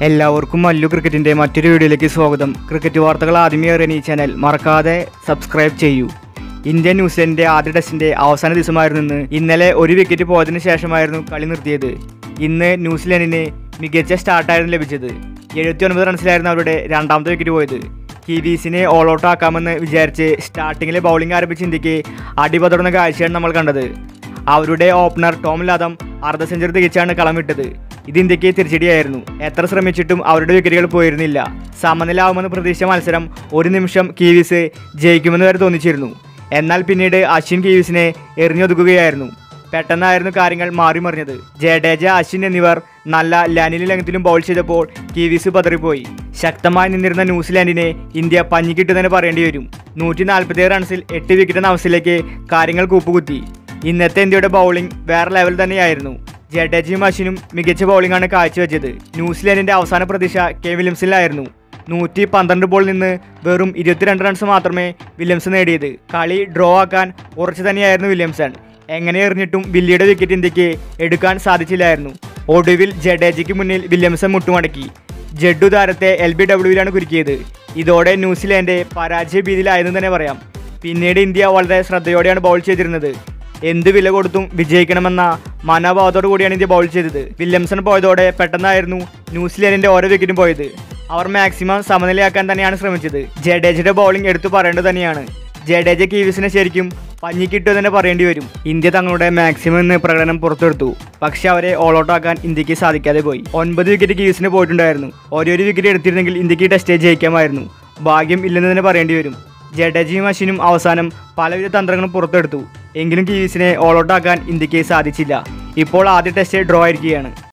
എല്ലാവർക്കും മല്ലു ക്രിക്കറ്റിന്റെ മറ്റൊരു വീഡിയോയിലേക്ക് സ്വാഗതം ക്രിക്കറ്റ് വാർത്തകൾ ആദ്യമേ അറിയാൻ ഈ ചാനൽ മറക്കാതെ സബ്സ്ക്രൈബ് ചെയ്യൂ ഇന്ത്യൻ ന്യൂസിലൻഡിന്റെ ആദ്യ ടെസ്റ്റിന്റെ അവസാന ദിവസമായിരുന്നു ഇന്ന് ഇന്നലെ ഒരു വിക്കറ്റ് പോയതിനു ശേഷമായിരുന്നു കളി നിർത്തിയത് ഇന്ന് ന്യൂസിലൻഡിന് മികച്ച സ്റ്റാർട്ടായിരുന്നു ലഭിച്ചത് എഴുപത്തി ഒൻപത് റൺസിലായിരുന്നു അവരുടെ രണ്ടാമത്തെ വിക്കറ്റ് പോയത് കിവീസിനെ ഓൾ ഔട്ട് ആക്കാമെന്ന് വിചാരിച്ച് സ്റ്റാർട്ടിങ്ങിലെ ബൗളിംഗ് ആരംഭിച്ച ഇന്ത്യക്ക് അടിപതറുന്ന കാഴ്ചയാണ് നമ്മൾ കണ്ടത് അവരുടെ ഓപ്പണർ ടോം ലാദം അർദ്ധ സെഞ്ചുറി തികച്ചാണ് കളം വിട്ടത് ഇത് ഇന്ത്യക്ക് തിരിച്ചടിയായിരുന്നു എത്ര ശ്രമിച്ചിട്ടും അവരുടെ വിക്കറ്റുകൾ പോയിരുന്നില്ല സമനിലാവുമെന്ന് പ്രതീക്ഷിച്ച മത്സരം ഒരു നിമിഷം കീവീസ് ജയിക്കുമെന്ന് വരെ തോന്നിച്ചിരുന്നു എന്നാൽ പിന്നീട് അശ്വിൻ കീവീസിനെ എറിഞ്ഞൊതുക്കുകയായിരുന്നു പെട്ടെന്നായിരുന്നു കാര്യങ്ങൾ മാറിമറിഞ്ഞത് ജഡേജ അശ്വിൻ എന്നിവർ നല്ല ലാനിലും ലംഘത്തിലും ബൗൾ ചെയ്തപ്പോൾ കീവീസ് പതറിപ്പോയി ശക്തമായി നിന്നിരുന്ന ന്യൂസിലാൻഡിനെ ഇന്ത്യ പഞ്ഞിക്കിട്ടു തന്നെ പറയേണ്ടി വരും നൂറ്റി നാൽപ്പത്തിയേഴ് റൺസിൽ എട്ട് വിക്കറ്റ് എന്ന അവസ്ഥയിലേക്ക് കാര്യങ്ങൾ കൂപ്പുകുത്തി ഇന്നത്തെ ഇന്ത്യയുടെ ബൗളിംഗ് വേറെ ലെവൽ തന്നെയായിരുന്നു ജഡേജയും അശ്വിനും മികച്ച ബൗളിംഗാണ് കാഴ്ചവെച്ചത് ന്യൂസിലാൻഡിന്റെ അവസാന പ്രതീക്ഷ കെ വില്യംസിലായിരുന്നു നൂറ്റി പന്ത്രണ്ട് ബോളിൽ നിന്ന് വെറും ഇരുപത്തിരണ്ട് റൺസ് മാത്രമേ വില്യംസ് നേടിയത് കളി ഡ്രോ ആക്കാൻ ഉറച്ചു തന്നെയായിരുന്നു വില്യംസൺ എങ്ങനെ എറിഞ്ഞിട്ടും വില്ലിയുടെ വിക്കറ്റ് ഇന്ത്യക്ക് എടുക്കാൻ സാധിച്ചില്ലായിരുന്നു ഒടുവിൽ ജഡേജയ്ക്ക് മുന്നിൽ വില്യംസൺ മുട്ടുമടക്കി ജഡ്ഡു താരത്തെ എൽ ബി ഡബ്ല്യുവിലാണ് കുരുക്കിയത് ഇതോടെ ന്യൂസിലാൻഡ് പരാജയ ഭീതിയിലായെന്ന് തന്നെ പറയാം പിന്നീട് ഇന്ത്യ വളരെ ശ്രദ്ധയോടെയാണ് ബൗൾ ചെയ്തിരുന്നത് എന്ത് വില കൊടുത്തും വിജയിക്കണമെന്ന മനോഭാവത്തോടു കൂടിയാണ് ഇന്ത്യ ബൗൾ ചെയ്തത് വില്യംസൺ പോയതോടെ പെട്ടെന്നായിരുന്നു ന്യൂസിലാൻഡിന്റെ ഓരോ വിക്കറ്റും പോയത് അവർ മാക്സിമം സമനിലയാക്കാൻ തന്നെയാണ് ശ്രമിച്ചത് ജഡേജയുടെ ബൗളിംഗ് എടുത്തു പറയേണ്ടത് തന്നെയാണ് ജഡേജ കീവീസിനെ ശരിക്കും പഞ്ഞിക്കിട്ടു തന്നെ പറയേണ്ടി വരും ഇന്ത്യ തങ്ങളുടെ മാക്സിമം എന്ന് പ്രകടനം പുറത്തെടുത്തു പക്ഷെ അവരെ ഓൾ ഔട്ട് ആക്കാൻ ഇന്ത്യക്ക് സാധിക്കാതെ പോയി ഒൻപത് വിക്കറ്റ് കീവീസിന് പോയിട്ടുണ്ടായിരുന്നു ഓരോരു വിക്കറ്റ് എടുത്തിരുന്നെങ്കിൽ ഇന്ത്യക്ക് ടെസ്റ്റ് ജയിക്കാമായിരുന്നു ഭാഗ്യം ഇല്ലെന്ന് തന്നെ പറയേണ്ടി വരും ജഡേജയും അശ്വിനും അവസാനം പലവിധ തന്ത്രങ്ങളും പുറത്തെടുത്തു എങ്കിലും കീവീസിനെ ഓൾ ഔട്ട് ആക്കാൻ ഇന്ത്യക്ക് സാധിച്ചില്ല ഇപ്പോൾ ആദ്യ ടെസ്റ്റ് ഡ്രോ ആയിരിക്കുകയാണ്